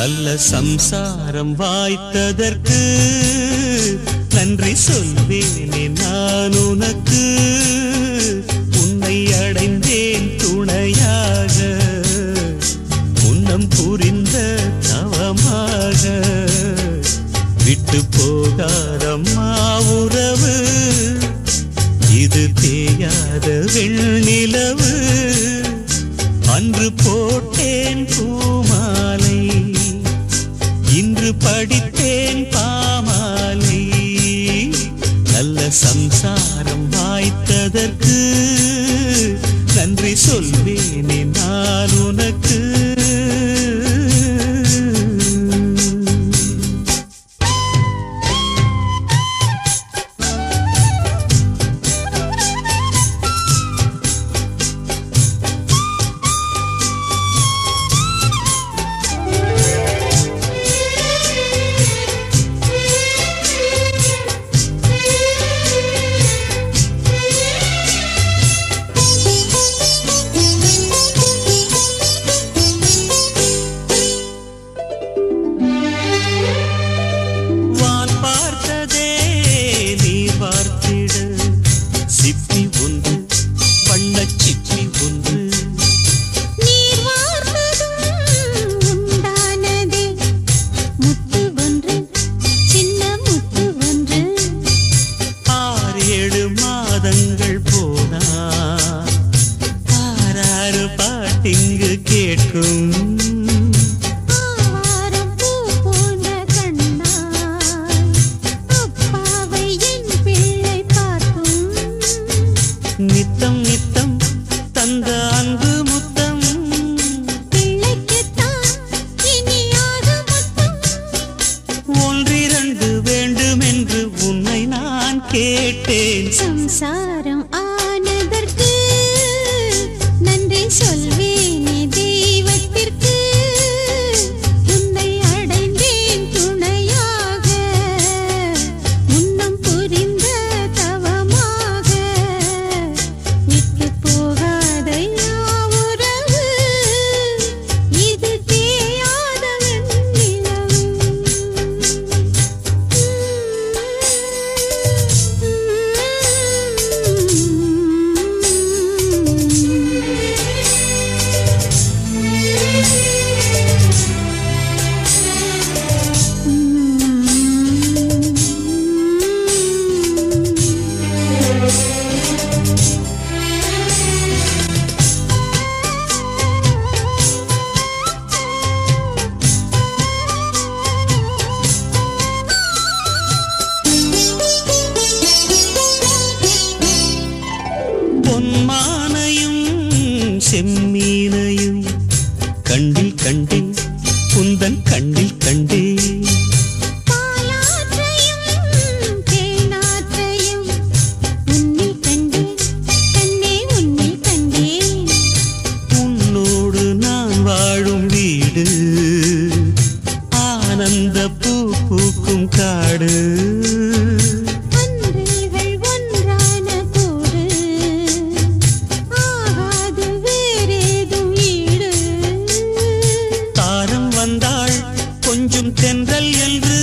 நல்ல சம்சாரம் வாய்த்ததற்கு நன்றி சொல்வேனே நான் உனக்கு உன்னை அடைந்தேன் துணையாக முன்னம் புரிந்த தவமாக விட்டு போகாதம்மா உறவு இது தேயாத வெண்ணிலவு அன்று போட்டேன் பூமாலை இன்று படித்தேன் பாமாலை நல்ல சம்சாரம் வாய்த்ததற்கு நன்றி சொல்வேனே நான் உனக்கு வான் பார்த்ததே நீ பார்த்திட சிப்பி ஒன்று வண்ணச் சிப்பி ஒன்று நீர் வார்த்ததும் உண்டானதே முத்து ஒன்று சின்ன முத்து ஒன்று ஆறு ஏழு மாதங்கள் போனா ஆறாறு பாட்டிங்கு கேட்கும் ஆவாரம் பூ போன்ற கண்ணாய் அப்பாவை என் பிள்ளை பார்க்கும் நித்தம் நித்தம் தந்த அன்பு முத்தம் பிள்ளைக்குத்தான் இனியாக முத்தம் ஒன்றிரண்டு வேண்டுமென்று உன்னை நான் கேட்டேன் சம்சாரம் ஆனதற்கு நன்றி சொல்வேனே தெய்வத்திற்கு உன்னை அடைந்தேன் துணையாக முன்னம் புரிந்த தவமாக விட்டு போகாத யாவுறவு இது தேயாத பொன்மானையும் செம்மீனையும் கண்டில் கண்டேன் குந்தன் கண்ணில் கண்டேன் பாலாற்றையும் தேனாற்றையும் உன்னில் கண்டேன் கண்ணே உன்னில் கண்டேன் உன்னோடு நான் வாழும் வீடு ஆனந்த பூ பூக்கும் காடு அன்றில்கள் ஒன்றான கூடு ஆகாது வேறேதும் ஈடு தாரம் வந்தாள் கொஞ்சம் தென்றல் என்று